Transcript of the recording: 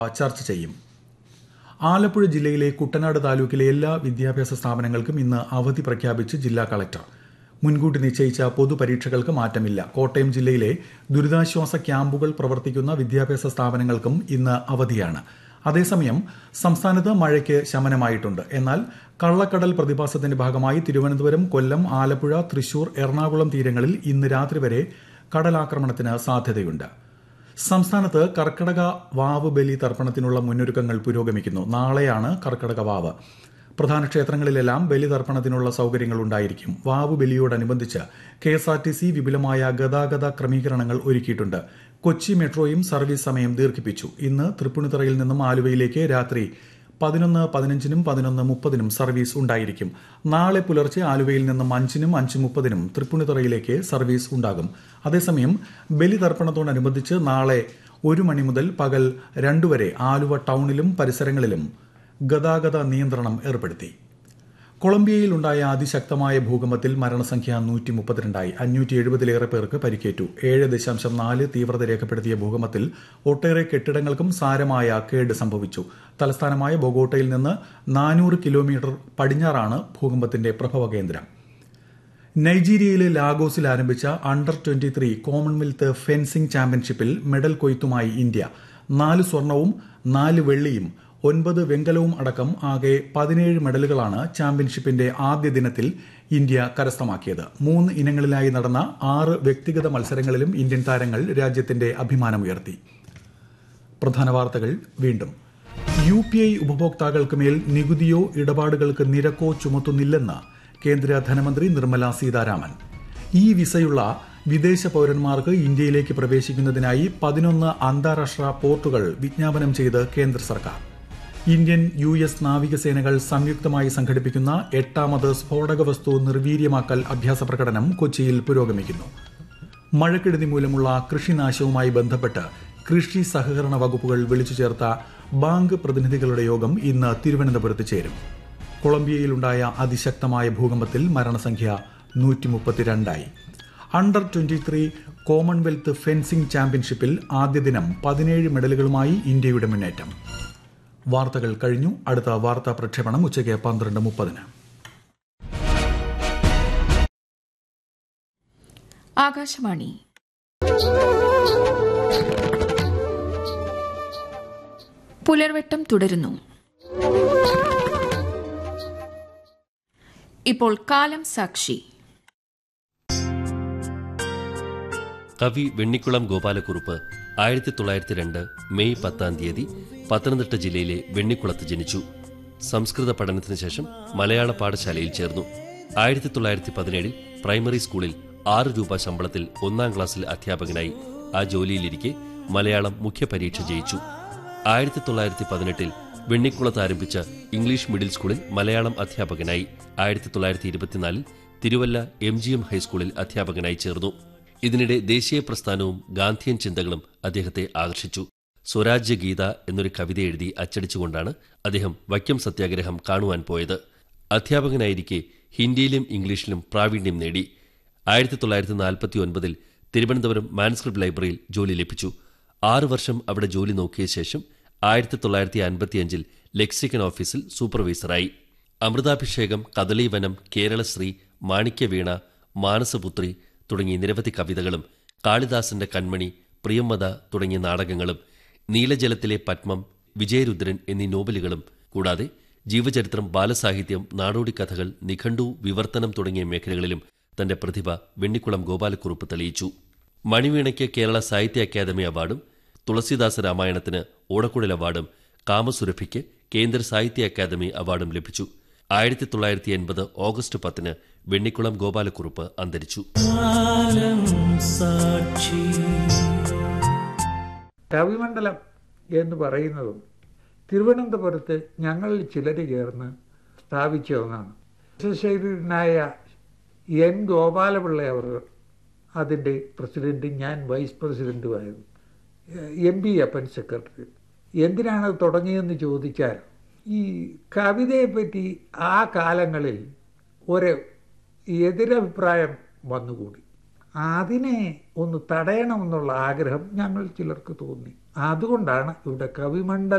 ചർച്ച ചെയ്യും ആലപ്പുഴ ജില്ലയിലെ കുട്ടനാട് താലൂക്കിലെ എല്ലാ വിദ്യാഭ്യാസ സ്ഥാപനങ്ങൾക്കും ഇന്ന് അവധി പ്രഖ്യാപിച്ച് ജില്ലാ കളക്ടർ മുൻകൂട്ടി നിശ്ചയിച്ച പൊതുപരീക്ഷകൾക്ക് മാറ്റമില്ല കോട്ടയം ജില്ലയിലെ ദുരിതാശ്വാസ ക്യാമ്പുകൾ പ്രവർത്തിക്കുന്ന വിദ്യാഭ്യാസ സ്ഥാപനങ്ങൾക്കും ഇന്ന് അവധിയാണ് അതേസമയം സംസ്ഥാനത്ത് മഴയ്ക്ക് ശമനമായിട്ടുണ്ട് എന്നാൽ കള്ളക്കടൽ പ്രതിഭാസത്തിന്റെ ഭാഗമായി തിരുവനന്തപുരം കൊല്ലം ആലപ്പുഴ തൃശൂർ എറണാകുളം തീരങ്ങളിൽ ഇന്ന് രാത്രി വരെ കടലാക്രമണത്തിന് സാധ്യതയുണ്ട് സംസ്ഥാനത്ത് കർക്കടക വാവ് ബലി തർപ്പണത്തിനുള്ള മുന്നൊരുക്കങ്ങൾ പുരോഗമിക്കുന്നു നാളെയാണ് കർക്കടക വാവ് പ്രധാന ക്ഷേത്രങ്ങളിലെല്ലാം ബലിതർപ്പണത്തിനുള്ള സൌകര്യങ്ങൾ ഉണ്ടായിരിക്കും വാവ് ബലിയോടനുബന്ധിച്ച് K S R T C വിപുലമായ ഗതാഗത ക്രമീകരണങ്ങൾ ഒരുക്കിയിട്ടുണ്ട് കൊച്ചി മെട്രോയും സർവീസ് സമയം ദീർഘിപ്പിച്ചു ഇന്ന് തൃപ്പൂണിത്തുറയിൽ നിന്നും ആലുവയിലേക്ക് രാത്രി പതിനൊന്ന് പതിനഞ്ചിനും പതിനൊന്ന് മുപ്പതിനും സർവീസ് ഉണ്ടായിരിക്കും നാളെ പുലർച്ചെ ആലുവയിൽ നിന്നും അഞ്ചിനും അഞ്ച് മുപ്പതിനും തൃപ്പൂണിത്തുറയിലേക്ക് സർവീസ് ഉണ്ടാകും അതേസമയം ബലിതർപ്പണത്തോടനുബന്ധിച്ച് നാളെ ഒരു മണി മുതൽ പകൽ രണ്ടു വരെ ആലുവ ടൌണിലും പരിസരങ്ങളിലും ഗതാഗത നിയന്ത്രണം ഏർപ്പെടുത്തി കൊളംബിയയിലുണ്ടായ അതിശക്തമായ ഭൂകമ്പത്തിൽ മരണസംഖ്യ നൂറ്റി മുപ്പത്തിരണ്ടായി അഞ്ഞൂറ്റി എഴുപതിലേറെ പേർക്ക് പരിക്കേറ്റു ഏഴ് ദശാംശം നാല് തീവ്രത രേഖപ്പെടുത്തിയ ഭൂകമ്പത്തിൽ ഒട്ടേറെ കെട്ടിടങ്ങൾക്കും സാരമായ കേട് സംഭവിച്ചു തലസ്ഥാനമായ ബൊഗോട്ടയിൽ നിന്ന് നാനൂറ് കിലോമീറ്റർ പടിഞ്ഞാറാണ് ഭൂകമ്പത്തിന്റെ പ്രഭവ കേന്ദ്രം നൈജീരിയയിലെ ലാഗോസിൽ ആരംഭിച്ച under twenty three Commonwealth fencing ചാമ്പ്യൻഷിപ്പിൽ മെഡൽ കൊയ്ത്തുമായി ഇന്ത്യ നാല് സ്വർണവും നാല് വെള്ളിയും ഒൻപത് വെങ്കലവും അടക്കം ആകെ പതിനേഴ് മെഡലുകളാണ് ചാമ്പ്യൻഷിപ്പിന്റെ ആദ്യ ദിനത്തിൽ ഇന്ത്യ കരസ്ഥമാക്കിയത് മൂന്ന് ഇനങ്ങളിലായി നടന്ന ആറ് വ്യക്തിഗത മത്സരങ്ങളിലും ഇന്ത്യൻ താരങ്ങൾ രാജ്യത്തിന്റെ അഭിമാനമുയർത്തി പ്രധാന വാർത്തകൾ വീണ്ടും യു പി ഐ ഉപഭോക്താക്കൾക്ക് മേൽ നികുതിയോ ഇടപാടുകൾക്ക് നിരക്കോ ചുമത്തുന്നില്ലെന്ന് കേന്ദ്ര ധനമന്ത്രി നിർമ്മല സീതാരാമൻ ഈ വിസയുള്ള വിദേശ പൌരന്മാർക്ക് ഇന്ത്യയിലേക്ക് പ്രവേശിക്കുന്നതിനായി പതിനൊന്ന് അന്താരാഷ്ട്ര പോർട്ടുകൾ വിജ്ഞാപനം ചെയ്ത് കേന്ദ്ര സർക്കാർ ഇന്ത്യൻ യു എസ് നാവികസേനകൾ സംയുക്തമായി സംഘടിപ്പിക്കുന്ന എട്ടാമത് സ്ഫോടക വസ്തു നിർവീര്യമാക്കൽ അഭ്യാസ പ്രകടനം കൊച്ചിയിൽ പുരോഗമിക്കുന്നു മഴക്കെടുതി മൂലമുള്ള കൃഷിനാശവുമായി ബന്ധപ്പെട്ട് കൃഷി സഹകരണ വകുപ്പുകൾ വിളിച്ചു ചേർത്ത ബാങ്ക് പ്രതിനിധികളുടെ യോഗം ഇന്ന് തിരുവനന്തപുരത്ത് ചേരും കൊളംബിയയിലുണ്ടായ അതിശക്തമായ ഭൂകമ്പത്തിൽ മരണസംഖ്യ നൂറ്റി മുപ്പത്തിരണ്ടായി under twenty three Commonwealth fencing ചാമ്പ്യൻഷിപ്പിൽ ആദ്യ ദിനം പതിനേഴ് മെഡലുകളുമായി ഇന്ത്യയുടെ മുന്നേറ്റം വാർത്തകൾ കഴിഞ്ഞു അടുത്ത വാർത്താ പ്രക്ഷേപണം ഉച്ചയ്ക്ക് പന്ത്രണ്ട് മുപ്പതിന് ആകാശവാണി പുലർവെട്ടം തുടരുന്നു ഇപ്പോൾ കാലം സാക്ഷി കവി വെണ്ണിക്കുളം ഗോപാലക്കുറുപ്പ് ആയിരത്തി തൊള്ളായിരത്തി രണ്ട് മെയ് പത്താം തീയതി പത്തനംതിട്ട ജില്ലയിലെ വെണ്ണിക്കുളത്ത് ജനിച്ചു സംസ്കൃത പഠനത്തിന് ശേഷം മലയാള പാഠശാലയിൽ ചേർന്നു ആയിരത്തി തൊള്ളായിരത്തി പതിനേഴിൽ പ്രൈമറി സ്കൂളിൽ ആറ് രൂപ ശമ്പളത്തിൽ ഒന്നാം ക്ലാസ്സിൽ അധ്യാപകനായി ആ ജോലിയിലിരിക്കെ മലയാളം മുഖ്യ പരീക്ഷ ജയിച്ചു ആയിരത്തി തൊള്ളായിരത്തി പതിനെട്ടിൽ വെണ്ണിക്കുളത്ത് ആരംഭിച്ച ഇംഗ്ലീഷ് മിഡിൽ സ്കൂളിൽ മലയാളം അധ്യാപകനായി ആയിരത്തി തൊള്ളായിരത്തി ഇരുപത്തിനാലിൽ തിരുവല്ല എം ജി എം ഹൈസ്കൂളിൽ അധ്യാപകനായി ചേർന്നു ഇതിനിടെ ദേശീയ പ്രസ്ഥാനവും ഗാന്ധിയൻ ചിന്തകളും അദ്ദേഹത്തെ ആകർഷിച്ചു സ്വരാജ്യ ഗീത എന്നൊരു കവിത എഴുതി അച്ചടിച്ചുകൊണ്ടാണ് അദ്ദേഹം വൈക്കം സത്യാഗ്രഹം കാണുവാൻ പോയത് അധ്യാപകനായിരിക്കെ ഹിന്ദിയിലും ഇംഗ്ലീഷിലും പ്രാവീണ്യം നേടി ആയിരത്തി തൊള്ളായിരത്തി നാൽപ്പത്തി ഒൻപതിൽ തിരുവനന്തപുരം മാൻസ്ക്രിപ്റ്റ് ലൈബ്രറിയിൽ ജോലി ലഭിച്ചു ആറു വർഷം അവിടെ ജോലി നോക്കിയ ശേഷം ആയിരത്തി തൊള്ളായിരത്തി അൻപത്തിയഞ്ചിൽ ലെക്സിക്കൻ ഓഫീസിൽ സൂപ്പർവൈസറായി അമൃതാഭിഷേകം കദളീവനം കേരളശ്രീ മാണിക്യവീണ മാനസപുത്രി തുടങ്ങിയ നിരവധി കവിതകളും കാളിദാസന്റെ കൺമണി പ്രിയമ്മത തുടങ്ങിയ നാടകങ്ങളും നീലജലത്തിലെ പത്മം വിജയരുദ്രൻ എന്നീ നോവലുകളും കൂടാതെ ജീവചരിത്രം ബാലസാഹിത്യം നാടോടിക്കഥകൾ നിഘണ്ടു വിവർത്തനം തുടങ്ങിയ മേഖലകളിലും തന്റെ പ്രതിഭ വെണ്ണിക്കുളം ഗോപാലക്കുറുപ്പ് തെളിയിച്ചു മണിവീണയ്ക്ക് കേരള സാഹിത്യ അക്കാദമി അവാർഡും തുളസീദാസ രാമായണത്തിന് ഓടക്കുഴൽ അവാർഡും കാമസുരഭിക്ക് കേന്ദ്ര സാഹിത്യ അക്കാദമി അവാർഡും ലഭിച്ചു ആയിരത്തി തൊള്ളായിരത്തി എൺപത് ഓഗസ്റ്റ് പത്തിന് വെണ്ണിക്കുളം ഗോപാലക്കുറുപ്പ് അന്തരിച്ചു കവിമണ്ഡലം എന്ന് പറയുന്നതും തിരുവനന്തപുരത്ത് ഞങ്ങളിൽ ചിലർ ചേർന്ന് സ്ഥാപിച്ച ഒന്നാണ് ശരീരനായ എൻ ഗോപാലപിള്ള അവർ അതിൻ്റെ പ്രസിഡൻറ്റും ഞാൻ വൈസ് പ്രസിഡൻറ്റുമായിരുന്നു എം പി അപ്പൻ സെക്രട്ടറി എന്തിനാണ് അത് തുടങ്ങിയതെന്ന് ചോദിച്ചാൽ ഈ കവിതയെപ്പറ്റി ആ കാലങ്ങളിൽ ഒരു എതിരഭിപ്രായം വന്നുകൂടി അതിനെ ഒന്ന് തടയണമെന്നുള്ള ആഗ്രഹം ഞങ്ങൾ ചിലർക്ക് തോന്നി അതുകൊണ്ടാണ് ഇവിടെ കവിമണ്ഡലം